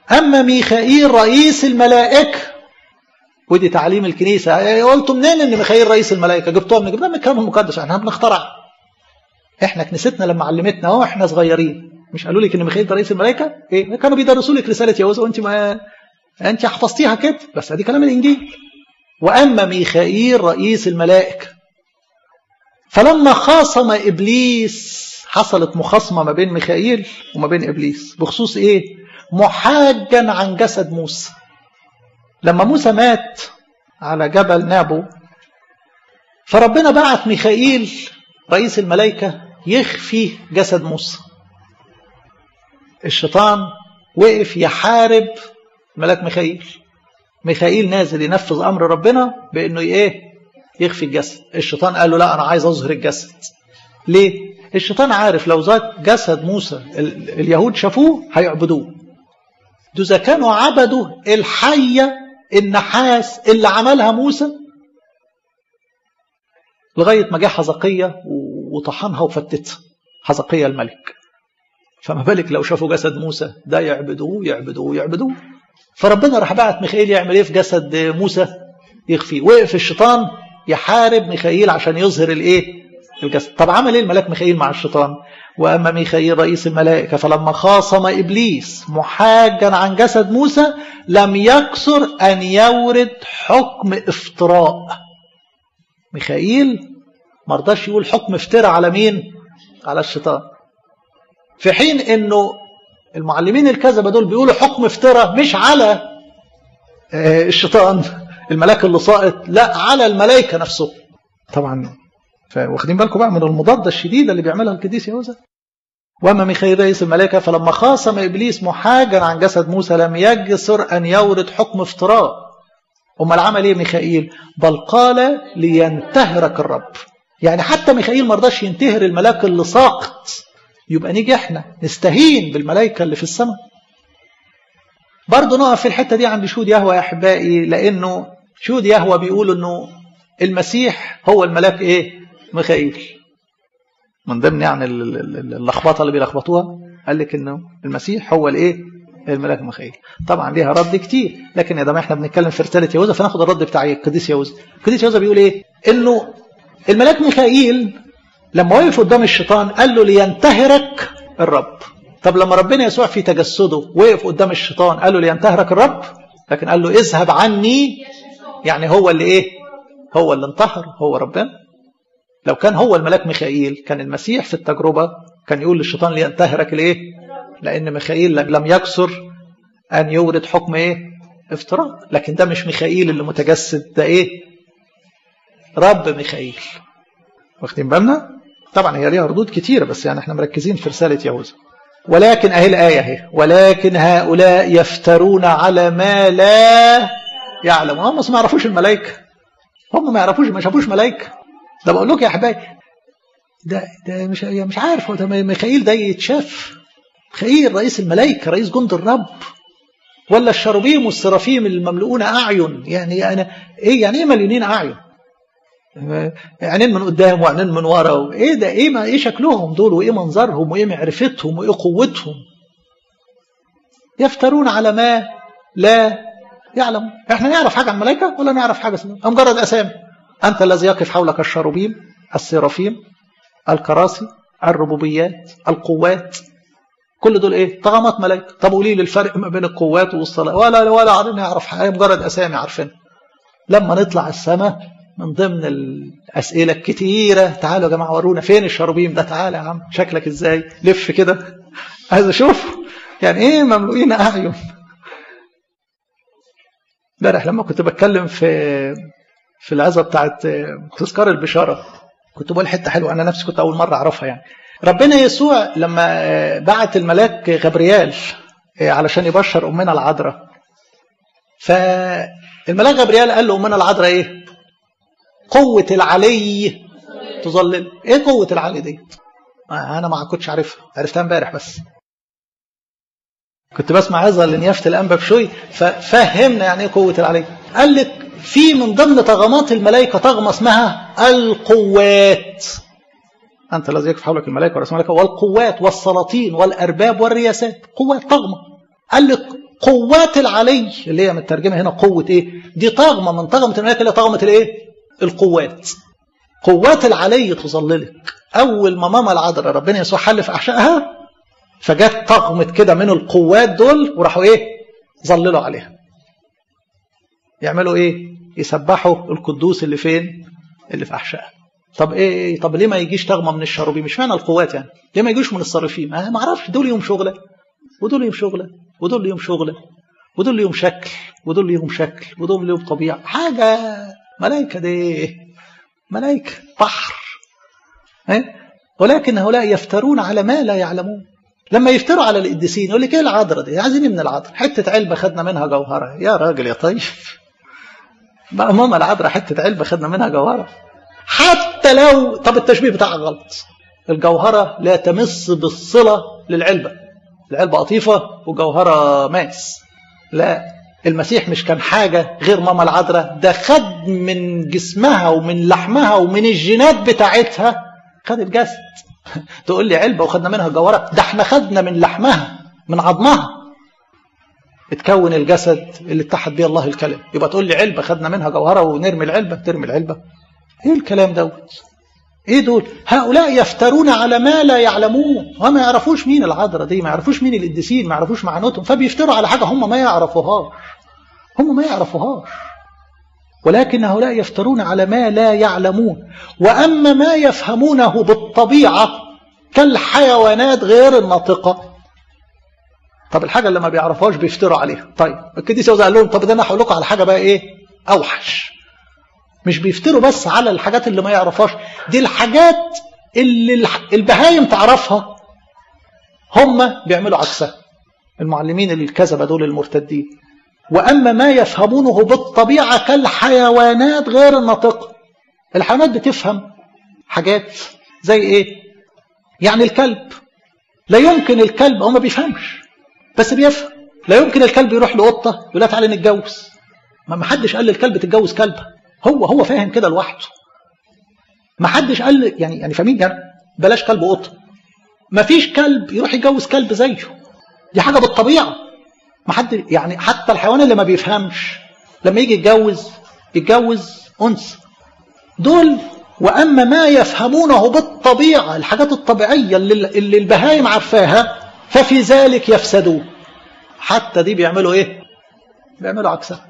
أما ميخائيل رئيس الملائكة ودي تعليم الكنيسة قلتوا منين ان ميخائيل رئيس الملائكة جبتوها من جبناها من الكلام المقدس احنا بنخترع احنا كنيستنا لما علمتنا اهو احنا صغيرين مش قالوا لك ان ميخائيل ده رئيس الملائكة ايه كانوا بيدرسوا لك رسالة يهوذا وانت ما انت حفظتيها كده بس ادي كلام الانجيل واما ميخائيل رئيس الملائكة فلما خاصم ابليس حصلت مخاصمة ما بين ميخائيل وما بين ابليس بخصوص ايه محاجا عن جسد موسى لما موسى مات على جبل نابو فربنا بعت ميخائيل رئيس الملائكة يخفي جسد موسى الشيطان وقف يحارب ملاك ميخائيل ميخائيل نازل ينفذ أمر ربنا بأنه إيه يخفي الجسد الشيطان قال له لا أنا عايز أظهر الجسد ليه الشيطان عارف لو ذات جسد موسى اليهود شافوه هيعبدوه دول إذا كانوا عبدوا الحية النحاس اللي عملها موسى لغاية ما جه حزقية وطحنها وفتتها حزقية الملك فما بالك لو شافوا جسد موسى ده يعبدوه يعبدوه يعبدوه فربنا راح بعت ميخائيل يعمل ايه في جسد موسى يخفيه وقف الشيطان يحارب ميخائيل عشان يظهر الايه الجسد طب عمل ايه الملاك ميخائيل مع الشيطان واما ميخائيل رئيس الملائكه فلما خاصم ابليس محاجا عن جسد موسى لم يكسر ان يورد حكم افتراء ميخائيل ما رضاش يقول حكم افتراء على مين على الشيطان في حين انه المعلمين الكذبه دول بيقولوا حكم افتراء مش على الشيطان الملاك اللي ساقط لا على الملائكه نفسه طبعا واخدين بالكم بقى من المضادة الشديدة اللي بيعملها القديس يهوذا وأما ميخائيل رئيس الملائكة فلما خاصم إبليس محاجا عن جسد موسى لم يجسر أن يورد حكم افتراء أمال عمل إيه ميخائيل بل قال لينتهرك الرب يعني حتى ميخائيل ما رضاش ينتهر الملاك اللي ساقط يبقى نيجي احنا نستهين بالملائكة اللي في السماء برضه نقف في الحتة دي عند شهود يهوى يا أحبائي لأنه شهود يهوى بيقول أنه المسيح هو الملاك إيه ميخائيل من ضمن يعني اللخبطه اللي بيلخبطوها قال لك انه المسيح هو الايه الملاك ميخائيل طبعا ليها رد كتير لكن اذا ما احنا بنتكلم في رساله يهوذا فناخد الرد بتاع القديس يهوذا القديس يهوذا بيقول ايه انه الملاك ميخائيل لما وقف قدام الشيطان قال له لينتهرك الرب طب لما ربنا يسوع في تجسده وقف قدام الشيطان قال له لينتهرك الرب لكن قال له اذهب عني يعني هو اللي ايه هو اللي انتهر هو ربنا لو كان هو الملاك ميخائيل كان المسيح في التجربة كان يقول للشيطان لينتهرك الايه لأن ميخائيل لم يكسر أن يورد حكم ايه افتراء لكن ده مش ميخائيل اللي متجسد ده ايه رب ميخائيل واخدين بالنا طبعا هي ليها ردود كتيرة بس يعني احنا مركزين في رسالة يهوذا ولكن اهي الآية اهي ولكن هؤلاء يفترون على ما لا يعلم هم ما يعرفوش الملائكة هم ما يعرفوش ما شافوش ملائكة ده بقول لكم يا احبائي ده ده مش مش عارف هو ده ميخائيل ده يتشاف ميخائيل رئيس الملائكه رئيس جند الرب ولا الشروبيم والسرافيم المملؤون اعين يعني انا ايه يعني ايه مليونين اعين عينين من قدام وعينين من ورا ايه ده ايه ما ايه شكلهم دول وايه منظرهم وايه معرفتهم وايه قوتهم يفترون على ما لا يعلم احنا نعرف حاجه عن الملائكه ولا نعرف حاجه اسمها مجرد اسامي أنت الذي يقف حولك الشروبيم السرافيم الكراسي الربوبيات القوات كل دول ايه طغمات ملائكه طب قولي لي الفرق ما بين القوات والصلاه ولا ولا عارفين نعرف حاجه مجرد اسامي عارفين لما نطلع السماء من ضمن الاسئله الكتيره تعالوا يا جماعه ورونا فين الشروبيم ده تعالى يا عم شكلك ازاي لف كده عايز اشوف يعني ايه مملوئين اعين امبارح لما كنت بتكلم في في العزة بتاعت تذكار البشارة كنت بقول حتة حلوة أنا نفسي كنت أول مرة أعرفها يعني ربنا يسوع لما بعت الملاك غبريال علشان يبشر أمنا العذراء فالملاك غبريال قال له أمنا العذراء إيه قوة العلي تظلل إيه قوة العلي دي أنا ما كنتش عارفها عرفتها امبارح بس كنت بسمع عظة لنيافة الأنبا بشوي ففهمنا يعني إيه قوة العلي قال لك في من ضمن طغمات الملائكة طغمة اسمها القوات أنت الذي يكفي حولك الملائكة ورسول الملائكة والقوات والسلاطين والأرباب والرياسات قوات طغمة قال لك قوات العلي اللي هي مترجمه هنا قوه ايه دي طغمه من طغمه الملائكه اللي طغمه الايه القوات قوات العلي تظللك اول ما ماما العذراء ربنا يسوع حل في احشائها فجت طغمه كده من القوات دول وراحوا ايه ظللوا عليها يعملوا ايه يسبحوا القدوس اللي فين اللي في احشائها طب ايه طب ليه ما يجيش تغمه من الشروبيم مش معنى القوات يعني ليه ما يجوش من الصرافيم انا ما اعرفش دول يوم شغله ودول يوم شغله ودول يوم شغله ودول ليهم شكل ودول ليهم شكل ودول ليهم طبيعه حاجه ملائكه دي ملائكه بحر إيه؟ ولكن هؤلاء يفترون على ما لا يعلمون لما يفتروا على القديسين يقول لك ايه العذراء دي عايزين ايه من العذراء حته علبه خدنا منها جوهره يا راجل يا طيب بقى ماما العذراء حته علبه خدنا منها جوهره حتى لو طب التشبيه بتاعها غلط الجوهره لا تمس بالصله للعلبه العلبه قطيفه وجوهره ماس لا المسيح مش كان حاجة غير ماما العذراء ده خد من جسمها ومن لحمها ومن الجينات بتاعتها خد الجسد تقول لي علبة وخدنا منها جوهرة ده احنا خدنا من لحمها من عظمها اتكون الجسد اللي اتحد بيه الله الكلام يبقى تقول لي علبة خدنا منها جوهرة ونرمي العلبة ترمي العلبة ايه الكلام دوت ايه دول هؤلاء يفترون على ما لا يعلمون وما يعرفوش مين العذراء دي ما يعرفوش مين القديسين ما يعرفوش معنوتهم فبيفتروا على حاجة هم ما يعرفوهاش هم ما يعرفوهاش ولكن هؤلاء يفترون على ما لا يعلمون وأما ما يفهمونه بالطبيعة كالحيوانات غير الناطقة طب الحاجة اللي ما بيعرفوهاش بيفتروا عليها طيب القديس يوزع لهم طب ده أنا هقول لكم على حاجة بقى إيه أوحش مش بيفتروا بس على الحاجات اللي ما يعرفهاش دي الحاجات اللي البهايم تعرفها هم بيعملوا عكسها المعلمين الكذبة دول المرتدين وأما ما يفهمونه بالطبيعة كالحيوانات غير الناطقة الحيوانات بتفهم حاجات زي إيه يعني الكلب لا يمكن الكلب هو ما بيفهمش بس بيفهم لا يمكن الكلب يروح لقطة يقول لها تعالى نتجوز ما حدش قال للكلب تتجوز كلبة هو هو فاهم كده لوحده ما حدش قال يعني يعني فاهمين يعني بلاش كلب وقطة ما فيش كلب يروح يتجوز كلب زيه دي حاجة بالطبيعة ما حد يعني حتى الحيوان اللي ما بيفهمش لما يجي يتجوز يتجوز أنثى دول وأما ما يفهمونه بالطبيعة الحاجات الطبيعية اللي, اللي البهايم عارفاها ففي ذلك يفسدون حتى دي بيعملوا ايه بيعملوا عكسها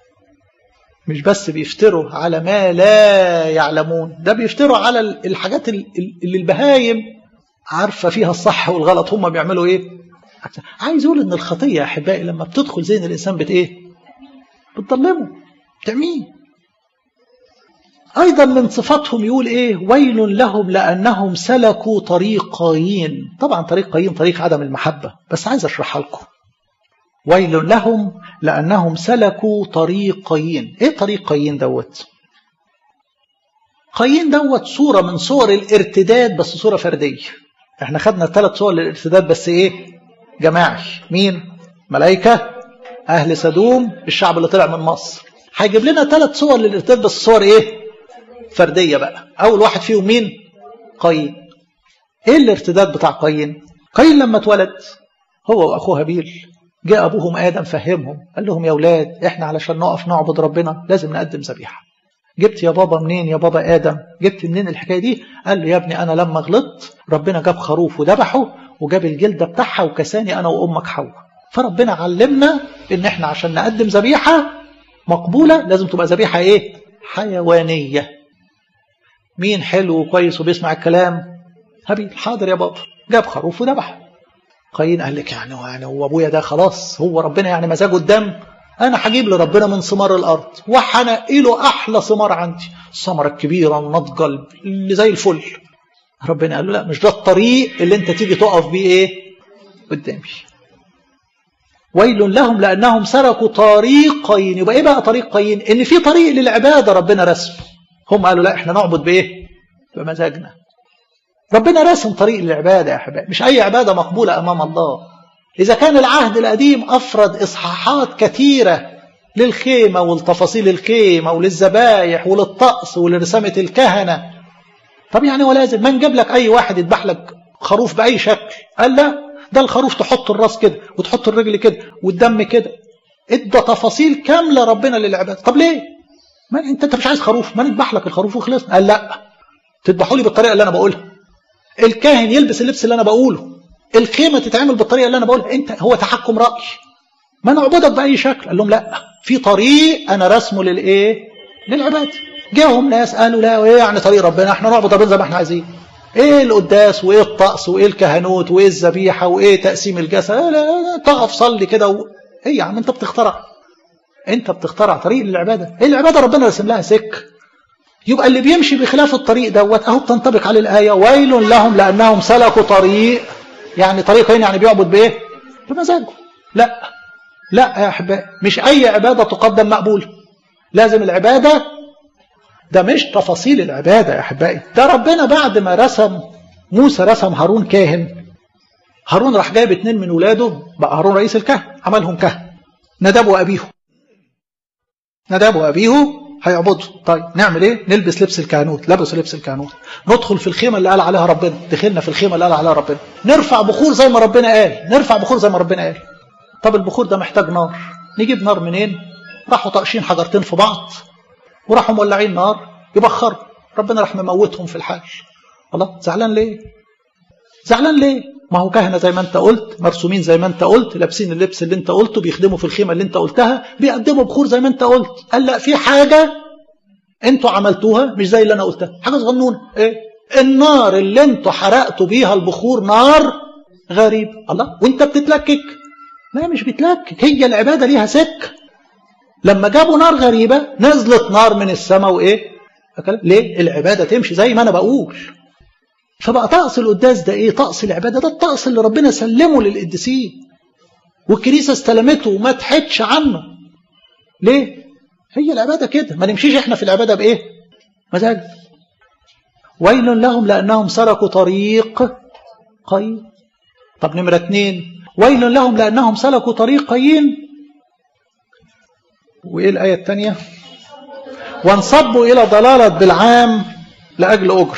مش بس بيفتروا على ما لا يعلمون ده بيفتروا على الحاجات اللي البهايم عارفة فيها الصح والغلط هم بيعملوا ايه عايز اقول ان الخطية يا احبائي لما بتدخل ذهن الانسان بت ايه بتضلمه بتعميه ايضا من صفاتهم يقول ايه ويل لهم لانهم سلكوا طريق قايين طبعا طريق قايين طريق عدم المحبة بس عايز اشرحها لكم ويل لهم لأنهم سلكوا طريق قايين إيه طريق قايين دوت قايين دوت صورة من صور الارتداد بس صورة فردية احنا خدنا ثلاث صور للارتداد بس ايه جماعي مين ملائكة أهل سدوم الشعب اللي طلع من مصر هيجيب لنا ثلاث صور للارتداد بس صور ايه فردية بقى أول واحد فيهم مين قايين ايه الارتداد بتاع قايين قايين لما اتولد هو وأخوه هابيل جاء أبوهم آدم فهمهم قال لهم يا أولاد إحنا علشان نقف نعبد ربنا لازم نقدم ذبيحة جبت يا بابا منين يا بابا آدم جبت منين الحكاية دي قال له يا ابني أنا لما غلطت ربنا جاب خروف وذبحه وجاب الجلدة بتاعها وكساني أنا وأمك حواء فربنا علمنا إن إحنا عشان نقدم ذبيحة مقبولة لازم تبقى ذبيحة إيه حيوانية مين حلو وكويس وبيسمع الكلام هابيل حاضر يا بابا جاب خروف وذبحه قايين قال لك يعني يعني هو ابويا ده خلاص هو ربنا يعني مزاجه الدم انا هجيب لربنا من ثمار الارض وهنقي له احلى ثمار عندي الثمره الكبيره الناضجه اللي زي الفل ربنا قال له لا مش ده الطريق اللي انت تيجي تقف بيه ايه قدامي ويل لهم لانهم سلكوا طريق قايين يبقى ايه بقى طريق قايين ان في طريق للعباده ربنا رسم هم قالوا لا احنا نعبد بايه بمزاجنا ربنا رسم طريق للعبادة يا أحبائي مش أي عبادة مقبولة أمام الله إذا كان العهد القديم أفرد إصحاحات كثيرة للخيمة ولتفاصيل الخيمة وللذبايح وللطقس ولرسامة الكهنة طب يعني ولازم ما نجيب لك أي واحد يذبح لك خروف بأي شكل قال لا ده الخروف تحط الراس كده وتحط الرجل كده والدم كده ادى تفاصيل كامله ربنا للعباد طب ليه ما انت انت مش عايز خروف ما نذبح لك الخروف وخلصنا قال لا تذبحوا لي بالطريقه اللي انا بقولها الكاهن يلبس اللبس اللي انا بقوله الخيمه تتعمل بالطريقه اللي انا بقولها انت هو تحكم راي ما نعبدك باي شكل قال لهم لا في طريق انا رسمه للايه للعباده جاهم ناس قالوا لا ايه يعني طريق ربنا احنا نعبد ربنا زي ما احنا عايزين ايه القداس وايه الطقس وايه الكهنوت وايه الذبيحه وايه تقسيم الجسد لا لا تقف صلي كده و... ايه يا عم انت بتخترع انت بتخترع طريق للعباده ايه العباده ربنا رسم لها سك يبقى اللي بيمشي بخلاف الطريق دوت اهو بتنطبق عليه الايه ويل لهم لانهم سلكوا طريق يعني طريق يعني بيعبد بايه بمزاجه لا لا يا احبائي مش اي عباده تقدم مقبوله لازم العباده ده مش تفاصيل العباده يا احبائي ده ربنا بعد ما رسم موسى رسم هارون كاهن هارون راح جايب اتنين من ولاده بقى هارون رئيس الكهنه عملهم كهنه نداب وابيه نداب وابيه هيعبدوا طيب نعمل ايه نلبس لبس الكهنوت لبسوا لبس الكهنوت ندخل في الخيمه اللي قال عليها ربنا دخلنا في الخيمه اللي قال عليها ربنا نرفع بخور زي ما ربنا قال نرفع بخور زي ما ربنا قال طب البخور ده محتاج نار نجيب نار منين راحوا طاقشين حجرتين في بعض وراحوا مولعين نار يبخروا ربنا راح مموتهم في الحال الله زعلان ليه زعلان ليه ما هو كهنه زي ما انت قلت مرسومين زي ما انت قلت لابسين اللبس اللي انت قلته بيخدموا في الخيمه اللي انت قلتها بيقدموا بخور زي ما انت قلت قال لا في حاجه انتوا عملتوها مش زي اللي انا قلتها حاجه صغنونه ايه النار اللي انتوا حرقتوا بيها البخور نار غريب الله وانت بتتلكك لا مش بتلكك هي العباده ليها سك لما جابوا نار غريبه نزلت نار من السماء وايه ليه العباده تمشي زي ما انا بقول فبقى طقس القداس ده ايه طقس العباده ده الطقس اللي ربنا سلمه للقديسين والكنيسه استلمته وما تحدش عنه ليه هي العباده كده ما نمشيش احنا في العباده بايه مزاج ويل لهم لانهم سلكوا طريق قيم طب نمره اتنين ويل لهم لانهم سلكوا طريق قيم وايه الايه الثانيه وانصبوا الى ضلاله بالعام لاجل اجر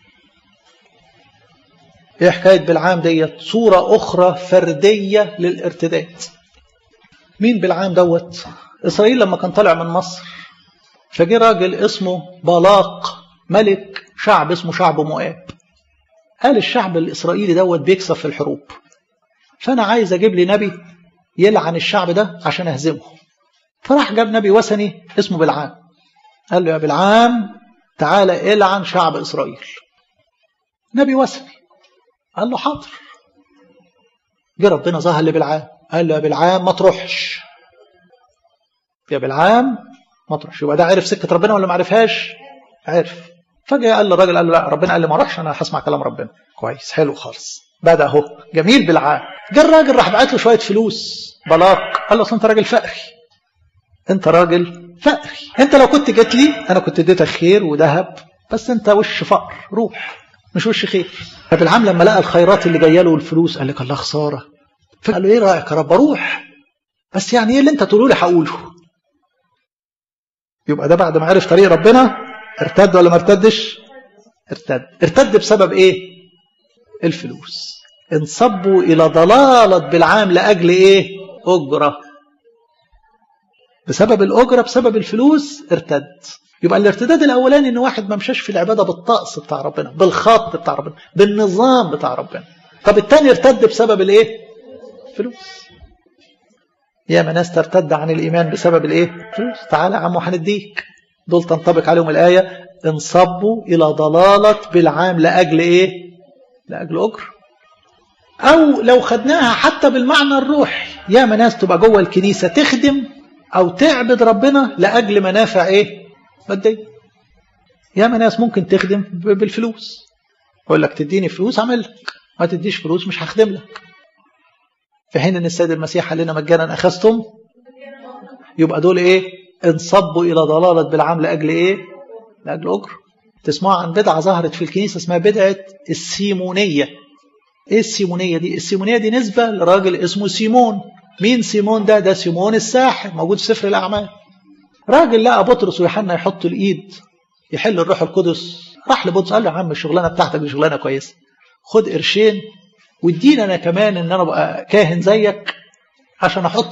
ايه حكايه بالعام ديت صوره اخرى فرديه للارتداد مين بالعام دوت اسرائيل لما كان طالع من مصر فجه راجل اسمه بلاق ملك شعب اسمه شعب مؤاب قال الشعب الاسرائيلي دوت بيكسب في الحروب فانا عايز اجيب لي نبي يلعن الشعب ده عشان اهزمه فراح جاب نبي وثني اسمه بالعام قال له يا بالعام تعالى العن شعب اسرائيل نبي وثني قال له حاضر جه ربنا ظهر لبلعام قال له يا بلعام ما تروحش يا بلعام ما تروحش يبقى ده عرف سكه ربنا ولا ما عرفهاش عرف فجاه قال للراجل قال له لا ربنا قال لي ما اروحش انا هسمع كلام ربنا كويس حلو خالص بدا اهو جميل بلعام جه الراجل راح بعت له شويه فلوس بلاق قال له اصل انت راجل فقري انت راجل فقري انت لو كنت جيت لي انا كنت اديتك خير وذهب بس انت وش فقر روح مش وش خير فبالعام لما لقى الخيرات اللي جايه له والفلوس قال لك الله خساره فقال له ايه رايك يا رب اروح بس يعني ايه اللي انت تقوله لي هقوله يبقى ده بعد ما عرف طريق ربنا ارتد ولا ما ارتدش ارتد ارتد بسبب ايه الفلوس انصبوا الى ضلاله بالعام لاجل ايه اجره بسبب الاجره بسبب الفلوس ارتد يبقى الارتداد الاولاني ان واحد ما مشاش في العباده بالطقس بتاع ربنا بالخط بتاع ربنا بالنظام بتاع ربنا طب الثاني ارتد بسبب الايه فلوس ياما ناس ترتد عن الايمان بسبب الايه فلوس تعالى يا عم هنديك دول تنطبق عليهم الايه انصبوا الى ضلاله بالعام لاجل ايه لاجل اجر او لو خدناها حتى بالمعنى الروحي ياما ناس تبقى جوه الكنيسه تخدم او تعبد ربنا لاجل منافع ايه مادية ياما ناس ممكن تخدم بالفلوس يقول لك تديني فلوس اعمل لك ما تديش فلوس مش هخدم لك في حين ان السيد المسيح قال لنا مجانا اخذتم يبقى دول ايه انصبوا الى ضلاله بالعام لاجل ايه لاجل اجر تسمعوا عن بدعه ظهرت في الكنيسه اسمها بدعه السيمونيه ايه السيمونيه دي السيمونيه دي نسبه لراجل اسمه سيمون مين سيمون ده ده سيمون الساحر موجود في سفر الاعمال راجل لقى بطرس ويوحنا يحطوا الايد يحل الروح القدس راح لبطرس قال له يا عم الشغلانه بتاعتك دي شغلانه كويسه خد قرشين واديني انا كمان ان انا ابقى كاهن زيك عشان احط